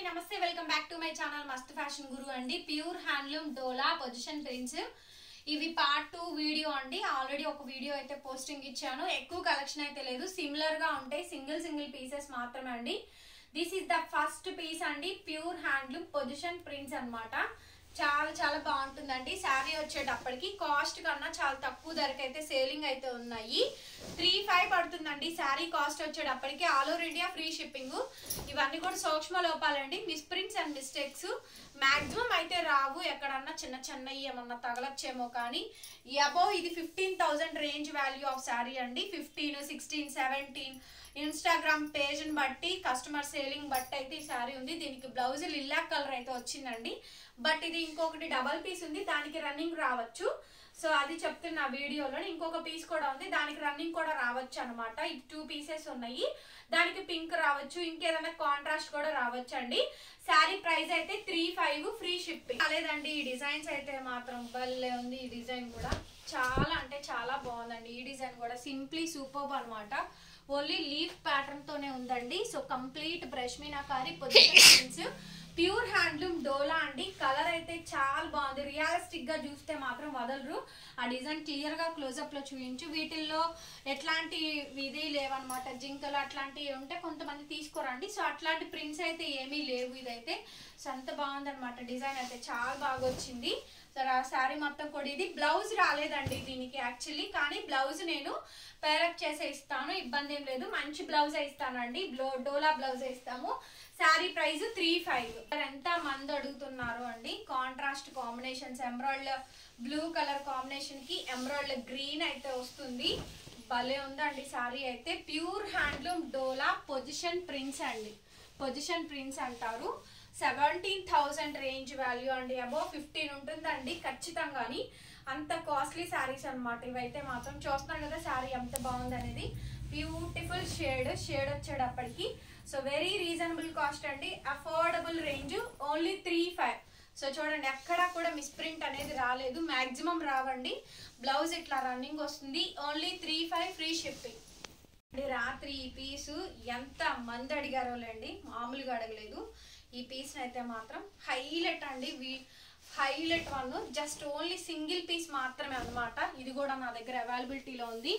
నమస్తే welcome back to my channel Mast fashion Guru అండి pure handloom dola position prints ఇవి part two video అండి already ఒక వీడియో అయితే పోస్టింగ్ ఇచ్చాను ఎక్కువ కలెక్షన్ అయితే లేదు సిమిలర్ గా ఉంటాయి సింగిల్ సింగిల్ పీసెస్ మాత్రమే అండి this is the first piece అండి ప్యూర్ హ్యాండ్లూమ్ పొజిషన్ ప్రింట్స్ అన్నమాట చాలా చాలా బాగుంటుందండి శారీ వచ్చేటప్పటికి కాస్ట్ కన్నా చాలా తక్కువ ధరకు అయితే సేలింగ్ అయితే ఉన్నాయి త్రీ ఫైవ్ పడుతుందండి శారీ కాస్ట్ వచ్చేటప్పటికి all over India free shipping ఇవన్నీ కూడా సూక్ష్మ లోపాలండి మిస్ప్రింట్స్ అండ్ మిస్టేక్స్ మాక్సిమం అయితే రావు ఎక్కడన్నా చిన్న చిన్నవి ఏమన్నా తగలచ్చేమో కానీ అబో ఇది fifteen thousand range value of sari అండి ఫిఫ్టీన్ సిక్స్టీన్ సెవెంటీన్ ఇన్స్టాగ్రామ్ పేజ్ని బట్టి కస్టమర్ సేలింగ్ బట్టి అయితే ఈ శారీ ఉంది దీనికి బ్లౌజ్ లిల్లా కలర్ అయితే వచ్చిందండి బట్ ఇది ఇంకొకటి డబల్ పీస్ ఉంది దానికి రన్నింగ్ రావచ్చు సో అది చెప్తున్న వీడియోలో ఇంకొక పీస్ కూడా ఉంది దానికి రన్నింగ్ కూడా రావచ్చు అనమాట ఇది టూ పీసెస్ ఉన్నాయి దానికి పింక్ రావచ్చు ఇంకేదైనా కాంట్రాస్ట్ కూడా రావచ్చు అండి శారీ ప్రైస్ అయితే త్రీ ఫైవ్ ఫ్రీ షిప్పింగ్ లేదండి ఈ డిజైన్స్ అయితే మాత్రం భలే ఉంది ఈ డిజైన్ కూడా చాలా అంటే చాలా బాగుందండి ఈ డిజైన్ కూడా సింప్లీ సూపర్ అనమాట ఓన్లీ లీఫ్ ప్యాటర్న్ తోనే ఉందండి so complete brush meenakari positions pure handloom dola అండి కలర్ అయితే చాలా బాగుంది రియలిస్టిక్ గా చూస్తే మాత్రం వదలరు ఆ డిజైన్ క్లియర్ గా క్లోజప్ లో చూపించు వీటిల్లో ఎట్లాంటి ఇది లేవన్నమాట జింకలు అట్లాంటివి ఉంటే కొంతమంది తీసుకోరండి సో అట్లాంటి ప్రింట్స్ అయితే ఏమీ లేవు ఇదైతే సో అంత బాగుందన్నమాట డిజైన్ అయితే చాలా బాగా వచ్చింది సరే ఆ శారీ మొత్తం కూడా ఇది బ్లౌజ్ రాలేదండి దీనికి యాక్చువల్లీ కానీ బ్లౌజ్ నేను పేరప్ చేసే ఇస్తాను ఇబ్బంది ఏం లేదు మంచి బ్లౌజ్ ఇస్తానండి బ్లో డోలా బ్లౌజ్ ఇస్తాము శారీ ప్రైస్ త్రీ ఫైవ్ ఎంత మంది అడుగుతున్నారు అండి contrast combinations emerald blue colour combination కి ఎమరాల్డ్ గ్రీన్ అయితే వస్తుంది భలే ఉందండి శారీ అయితే pure handloom dola position prints అండి పొజిషన్ ప్రింట్స్ అంటారు సెవెంటీన్ థౌసండ్ రేంజ్ వాల్యూ అండి అబౌవ్ ఫిఫ్టీన్ ఉంటుందండి ఖచ్చితంగాని అంత కాస్ట్లీ శారీస్ అనమాట ఇవైతే మాత్రం చూస్తున్నారు కదా శారీ ఎంత బాగుంది అనేది బ్యూటిఫుల్ షేడ్ షేడ్ వచ్చేటప్పటికి సో వెరీ రీజనబుల్ కాస్ట్ అండి affordable range only three five so చూడండి ఎక్కడా కూడా మిస్ప్రింట్ అనేది రాలేదు మాక్సిమం రావండి బ్లౌజ్ ఇట్లా రన్నింగ్ వస్తుంది only three five free shipping రాత్రి ఈ పీసు ఎంత మంది అడిగారో లేండి మామూలుగా అడగలేదు ఈ పీస్ అయితే మాత్రం హైలైట్ అండి highlight one just only single piece మాత్రమే అనమాట ఇది కూడా నా దగ్గర అవైలబిలిటీలో ఉంది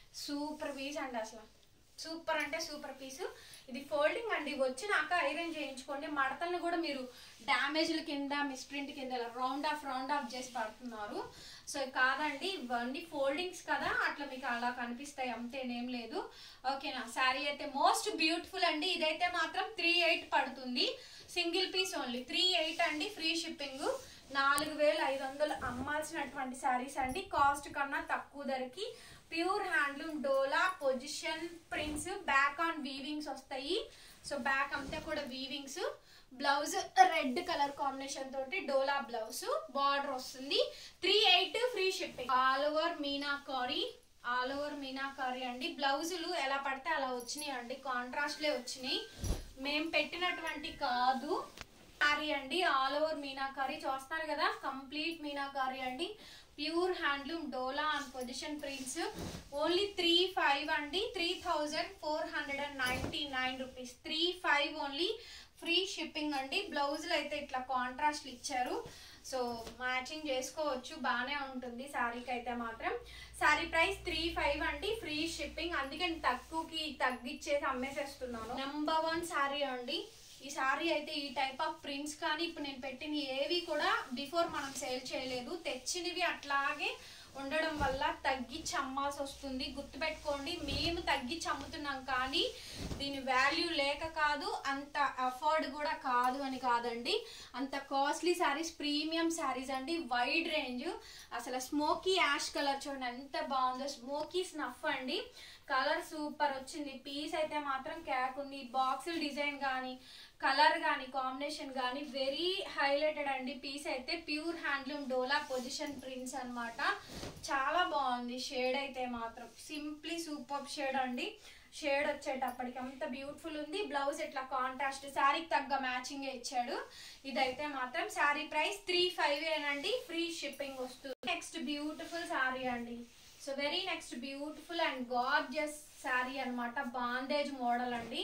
సూపర్ పీస్ అండి అసలు సూపర్ అంటే సూపర్ పీస్ ఇది ఫోల్డింగ్ అండి వచ్చినాక ఐరన్ చేయించుకోండి మడతలను కూడా మీరు డ్యామేజ్ల కింద మిస్ప్రింట్ కింద ఇలా రౌండ్ ఆఫ్ రౌండ్ ఆఫ్ చేసి పడుతున్నారు సో కాదండి ఇవన్నీ ఫోల్డింగ్స్ కదా అట్లా మీకు అలా కనిపిస్తాయి అంతేనేం లేదు ఓకేనా శారీ అయితే మోస్ట్ బ్యూటిఫుల్ అండి ఇదైతే మాత్రం త్రీ ఎయిట్ పడుతుంది single piece only three eight అండి ఫ్రీ షిప్పింగ్ నాలుగు వేల ఐదు వందలు అమ్మాల్సినటువంటి శారీస్ అండి కాస్ట్ కన్నా తక్కువ ధరకి pure handloom dola position prints back on weavings వస్తాయి సో బ్యాక్ అంతా కూడా weavings blouse red colour combination తోటి డోలా బ్లౌజ్ బార్డర్ వస్తుంది three eight free shipping all over meenakari all over meenakari అండి బ్లౌజులు ఎలా పడితే అలా వచ్చినాయి అండి కాంట్రాస్ట్లే వచ్చినాయి మేము పెట్టినటువంటి కాదు శారీ అండి ఆల్ ఓవర్ మీనాకారి చూస్తున్నారు కదా కంప్లీట్ మీనాకారి అండి pure handloom dola and position prints only three five అండి three thousand four hundred and ninety nine rupees three five only free shipping అండి బ్లౌజులు అయితే ఇట్లా కాంట్రాస్ట్లు ఇచ్చారు సో మ్యాచింగ్ చేసుకోవచ్చు బాగానే ఉంటుంది శారీకి అయితే మాత్రం శారీ ప్రైస్ త్రీ ఫైవ్ అండి ఫ్రీ షిప్పింగ్ అందుకే తక్కువకి తగ్గిచ్చేసి అమ్మేసేస్తున్నాను నెంబర్ వన్ శారీ అండి ఈ సారీ అయితే ఈ టైప్ ఆఫ్ ప్రింట్స్ కానీ ఇప్పుడు నేను పెట్టిన ఏవి కూడా బిఫోర్ మనం సేల్ చేయలేదు తెచ్చినవి అట్లాగే ఉండడం వల్ల తగ్గించి అమ్మాల్సి వస్తుంది గుర్తుపెట్టుకోండి మేము తగ్గించి అమ్ముతున్నాం కానీ దీని వాల్యూ లేక కాదు అంత అఫోర్డ్ కూడా కాదు అని కాదండి అంత కాస్ట్లీ శారీస్ ప్రీమియం శారీస్ అండి వైడ్ రేంజ్ అసలు స్మోకీ యాష్ కలర్ చూడండి ఎంత బాగుందో స్మోకీ స్నఫ్ అండి కలర్ సూపర్ వచ్చింది పీస్ అయితే మాత్రం క్యాక్ ఉంది బాక్సుల డిజైన్ కానీ కలర్ కానీ కాంబినేషన్ కానీ వెరీ హైలైటెడ్ అండి పీస్ అయితే pure handloom dola position prints అనమాట చాలా బాగుంది షేడ్ అయితే మాత్రం సింప్లీ సూపర్ షేడ్ అండి షేడ్ వచ్చేటప్పటికి అంత బ్యూటిఫుల్ ఉంది బ్లౌజ్ ఇట్లా కాంట్రాస్ట్ శారీకి తగ్గ మ్యాచింగ్ ఇచ్చాడు ఇదైతే మాత్రం శారీ ప్రైస్ త్రీ ఫైవ్ ఏనండి ఫ్రీ షిప్పింగ్ వస్తుంది నెక్స్ట్ బ్యూటిఫుల్ శారీ అండి so very next beautiful and gorgeous sari అనమాట బాందేజ్ మోడల్ అండి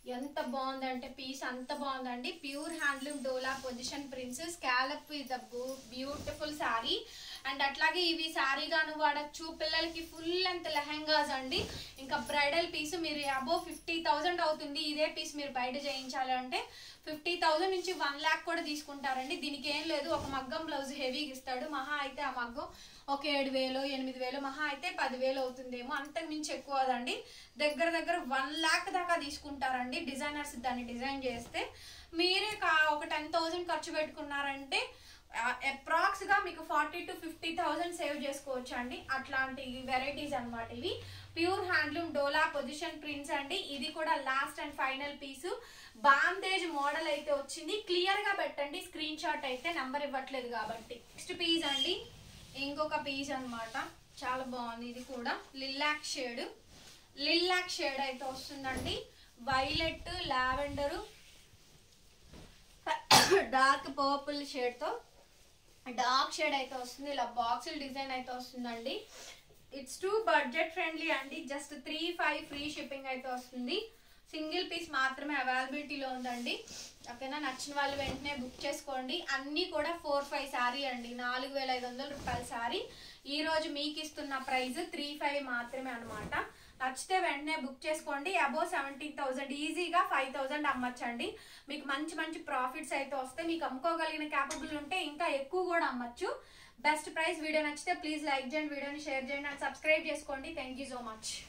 ఎంత బాగుందంటే పీస్ అంత బాగుందండి pure handloom dola position prints scallop with beautiful sari and అట్లాగే ఇవి శారీగాను వాడచ్చు పిల్లలకి ఫుల్ లెంత్ లెహెంగాస్ అండి ఇంకా బ్రైడల్ పీస్ మీరు అబోవ్ ఫిఫ్టీ థౌజండ్ అవుతుంది ఇదే పీస్ మీరు బయట చేయించాలి అంటే ఫిఫ్టీ థౌజండ్ నుంచి వన్ ల్యాక్ కూడా తీసుకుంటారండి దీనికి ఏం లేదు ఒక మగ్గం బ్లౌజ్ హెవీగా ఇస్తాడు మహా అయితే ఆ మగ్గం ఒక ఏడు వేలు ఎనిమిది వేలు మహా అయితే పదివేలు అవుతుందేమో అంతకు మించి ఎక్కువ అదండి దగ్గర దగ్గర వన్ ల్యాక్ దాకా తీసుకుంటారండి డిజైనర్స్ దాన్ని డిజైన్ చేస్తే మీరే కా ఒక టెన్ థౌజండ్ ఖర్చు పెట్టుకున్నారంటే అప్రాక్స్ గా మీకు forty to fifty thousand save చేసుకోవచ్చు అండి అట్లాంటి వెరైటీస్ అన్నమాట ఇవి pure handloom dola position prints అండి ఇది కూడా last and final piece bandhej model అయితే వచ్చింది క్లియర్ గా పెట్టండి స్క్రీన్ షాట్ అయితే నెంబర్ ఇవ్వట్లేదు కాబట్టి నెక్స్ట్ పీస్ అండి ఇంకొక పీస్ అన్నమాట చాలా బాగుంది ఇది కూడా లిల్లాక్ షేడ్ లిల్లాక్ షేడ్ అయితే వస్తుందండి violet lavender dark purple shade తో డార్క్ షేడ్ అయితే వస్తుంది ఇలా బాక్సుల డిజైన్ అయితే వస్తుందండి ఇట్స్ టూ బడ్జెట్ ఫ్రెండ్లీ అండి just three five free shipping అయితే వస్తుంది సింగిల్ పీస్ మాత్రమే అవైలబిలిటీలో ఉందండి ఓకేనా నచ్చిన వాళ్ళు వెంటనే బుక్ చేసుకోండి అన్నీ కూడా ఫోర్ ఫైవ్ శారీ అండి నాలుగు వేల ఐదు వందల రూపాయల శారీ ఈ రోజు మీకు ఇస్తున్న ప్రైస్ త్రీ ఫైవ్ మాత్రమే అనమాట నచ్చితే వెంటనే బుక్ చేసుకోండి అబోవ్ సెవెంటీన్ థౌసండ్ ఈజీగా ఫైవ్ థౌసండ్ అమ్మచ్చండి మీకు మంచి మంచి ప్రాఫిట్స్ అయితే వస్తాయి మీకు అమ్ముకోగలిగిన క్యాపబుల్ ఉంటే ఇంకా ఎక్కువ కూడా అమ్మచ్చు బెస్ట్ ప్రైస్ వీడియో నచ్చితే ప్లీజ్ లైక్ చేయండి వీడియోని షేర్ చేయండి అండ్ సబ్స్క్రైబ్ చేసుకోండి థ్యాంక్ యూ సో మచ్